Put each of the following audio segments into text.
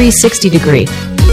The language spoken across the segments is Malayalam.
360 degree.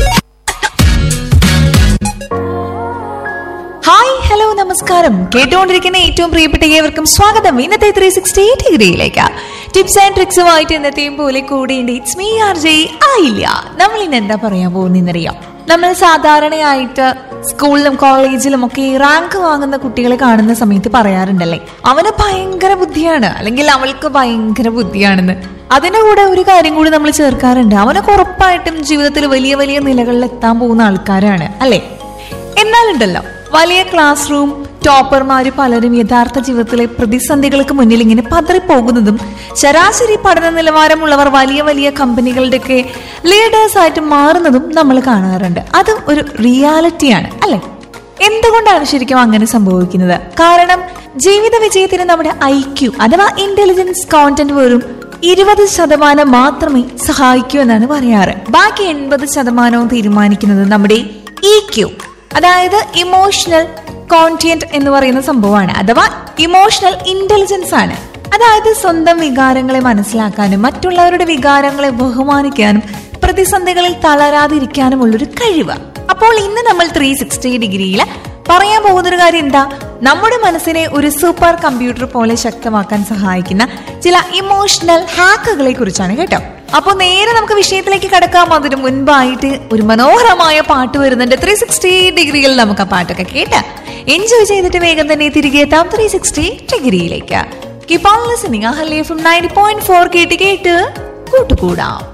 ഹായ് ഹലോ നമസ്കാരം കേട്ടുകൊണ്ടിരിക്കുന്ന ഏറ്റവും പ്രിയപ്പെട്ട ഏവർക്കും സ്വാഗതം ഇന്നത്തെ ത്രീ സിക്സ്റ്റി ഡിഗ്രിയിലേക്ക് ടിപ്സ് ആൻഡ് ട്രിക്സുമായിട്ട് ഇന്നത്തെയും പോലെ കൂടിയുണ്ട് ഇറ്റ്സ് മീ ആർ ജെ ആയില്ല നമ്മൾ ഇന്ന് എന്താ പറയാൻ പോകുന്നറിയാം നമ്മൾ സാധാരണയായിട്ട് സ്കൂളിലും കോളേജിലും ഒക്കെ റാങ്ക് വാങ്ങുന്ന കുട്ടികളെ കാണുന്ന സമയത്ത് പറയാറുണ്ടല്ലേ അവന് ഭയങ്കര ബുദ്ധിയാണ് അല്ലെങ്കിൽ അവൾക്ക് ഭയങ്കര ബുദ്ധിയാണെന്ന് അതിന്റെ കൂടെ ഒരു കാര്യം കൂടി നമ്മൾ ചേർക്കാറുണ്ട് അവനൊക്കെ ഉറപ്പായിട്ടും ജീവിതത്തിൽ വലിയ വലിയ നിലകളിൽ എത്താൻ പോകുന്ന ആൾക്കാരാണ് അല്ലേ എന്നാലുണ്ടല്ലോ വലിയ ക്ലാസ് റൂം ടോപ്പർമാര് പലരും യഥാർത്ഥ ജീവിതത്തിലെ പ്രതിസന്ധികൾക്ക് മുന്നിൽ ഇങ്ങനെ പതറിപ്പോകുന്നതും ശരാശരി പഠന നിലവാരമുള്ളവർ വലിയ വലിയ കമ്പനികളുടെയൊക്കെ ലീഡേഴ്സ് ആയിട്ട് മാറുന്നതും നമ്മൾ കാണാറുണ്ട് അതും ഒരു റിയാലിറ്റിയാണ് അല്ലെ എന്തുകൊണ്ടാണ് ശരിക്കും അങ്ങനെ സംഭവിക്കുന്നത് കാരണം ജീവിത വിജയത്തിന് നമ്മുടെ ഐ ക്യു അഥവാ ഇന്റലിജൻസ് കോണ്ടന്റ് വെറും ഇരുപത് ശതമാനം മാത്രമേ സഹായിക്കൂ എന്നാണ് പറയാറ് ബാക്കി എൺപത് ശതമാനവും തീരുമാനിക്കുന്നത് നമ്മുടെ ഇ ക്യു അതായത് ഇമോഷണൽ കോൺഷ്യന്റ് എന്ന് പറയുന്ന സംഭവമാണ് അഥവാ ഇമോഷണൽ ഇന്റലിജൻസ് ആണ് അതായത് സ്വന്തം വികാരങ്ങളെ മനസ്സിലാക്കാനും മറ്റുള്ളവരുടെ വികാരങ്ങളെ ബഹുമാനിക്കാനും പ്രതിസന്ധികളിൽ തളരാതിരിക്കാനുമുള്ളൊരു കഴിവ് അപ്പോൾ ഇന്ന് നമ്മൾ ത്രീ സിക്സ്റ്റി ഡിഗ്രിയിൽ പറയാൻ പോകുന്ന ഒരു കാര്യം എന്താ നമ്മുടെ മനസ്സിനെ ഒരു സൂപ്പർ കമ്പ്യൂട്ടർ പോലെ ശക്തമാക്കാൻ സഹായിക്കുന്ന ചില ഇമോഷണൽ ഹാക്കുകളെ കുറിച്ചാണ് കേട്ടോ അപ്പൊ നേരെ നമുക്ക് വിഷയത്തിലേക്ക് കടക്കാം അതിന് മുൻപായിട്ട് ഒരു മനോഹരമായ പാട്ട് വരുന്നുണ്ട് ത്രീ സിക്സ്റ്റി ഡിഗ്രിയിൽ നമുക്ക് ആ പാട്ടൊക്കെ കേട്ട് എൻജോയ് ചെയ്തിട്ട് വേഗം തന്നെ തിരികെ എത്താം ത്രീ സിക്സ്റ്റി ഡിഗ്രിയിലേക്ക് keep on listening Ahalya from ninety point four കേട്ട് കേട്ട് കൂട്ടുകൂടാം